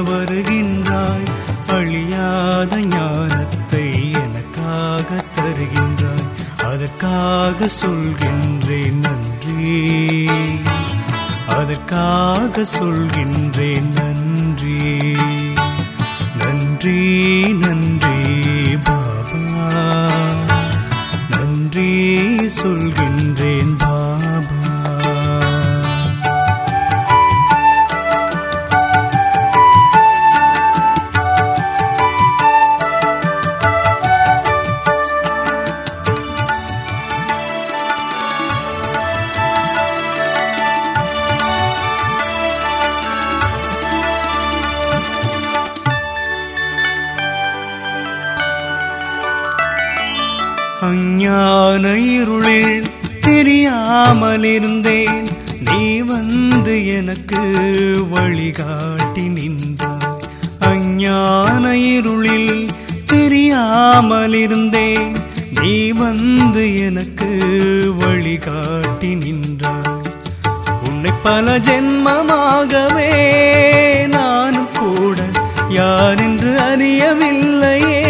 வருகின்றாய் அழியாத ஞானத்தை எனக்காக தருகின்றாய் அதற்காக சொல்கின்றேன் நன்றி அதற்காக சொல்கின்றேன் நன்றி நன்றி நன்றி பாபா நன்றி சொல்கின்றேன் பாபா அஞ்ஞான இருளில் தெரியாமல் இருந்தேன் நீ வந்து எனக்கு வழிகாட்டி நின்றாய் அஞ்ஞான இருளில் தெரியாமல் இருந்தேன் நீ வந்து எனக்கு வழிகாட்டி நின்றாய் உன்னை பல ஜென்மமாகவே நானும் கூட யார் என்று அறியவில்லையே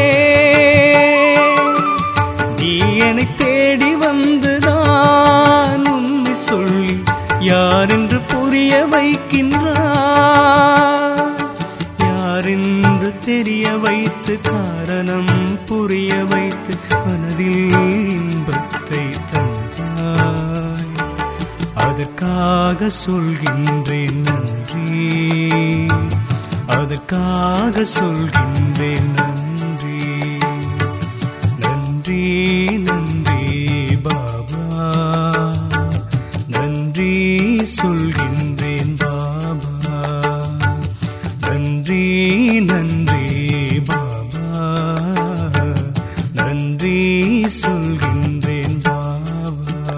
நீ என்னை தேடி வந்துதான் உண்மை சொல்லி யார் என்று புரிய வைக்கின்றார் யார் என்று தெரிய வைத்து காரணம் புரிய வைத்து மனதில் இன்பத்தை தந்தாய் அதற்காக சொல்கின்றேன் நன்றி அதற்காக சொல்கின்றேன் நன்றி நன்றி நன்றி பாபா நன்றி சொல்கின்றேன் பாபா நன்றி நன்றி பாபா நன்றி சொல்கின்றேன் பாபா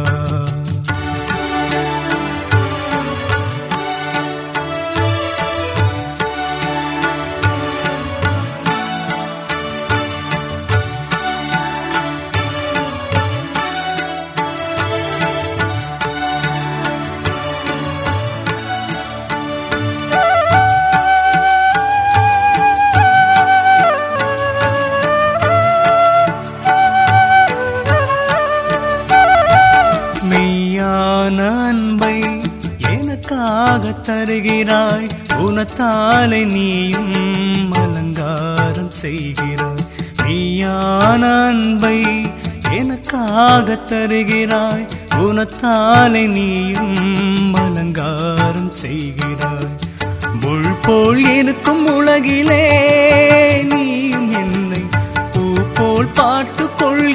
மெய்யான அன்பை எனக்காக தருகிறாய் உனத்தாலே நீயும் அலங்காரம் செய்கிறாய் மெய்யான அன்பை எனக்காக தருகிறாய் உனத்தாலே நீயும் அலங்காரம் செய்கிறாய் முள் போல் இருக்கும் உலகிலே நீயும் என்னை பூ போல் பார்த்து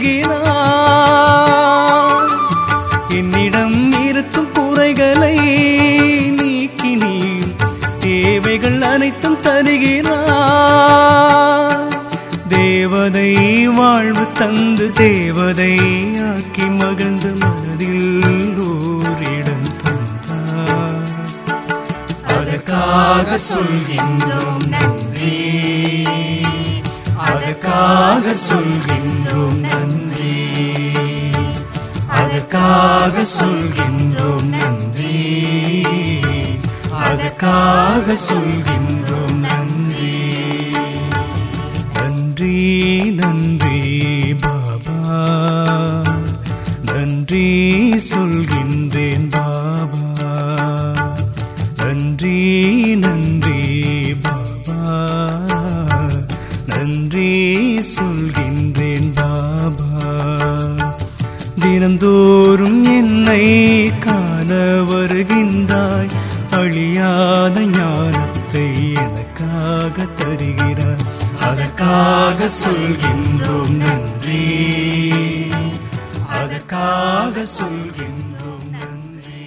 கொள்கிறாய் என்னிடம் இருக்கும் குறைகளை நீக்கி நீ தேவைகள் அனைத்தும் தருகிறாய் தேவதை வாழ்வு தந்து தேவதை ஆக்கி மகிழ்ந்து மனதில் ஓரிடம் தந்தார் அதற்காக சொல்கின்றோம் நன்றி அதற்காக சொல்கின்றோம் நன்றி அதற்காக சொல்கின்றோம் நன்றி அதற்காக சொல்கின்றோம் நன்றி நன்றி நன்றி பாபா நன்றி சொல்கின்றேன் பாபா நன்றி நன்றி பாபா நன்றி சொல்கின்றேன் பாபா தினந்தோறும் என்னை காண வருகின்றாய் அழியாத ஞானத்தை எனக்காக தருகிறாய் அதற்காக சொல்கின்றோம் நன்றி அதற்காக சொல்கின்றோம் நன்றி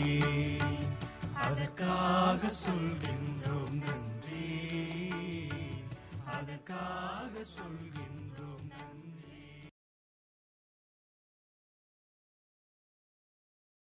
அதற்காக சொல்கின்றோம் நன்றி அதற்காக சொல்கின்றோம்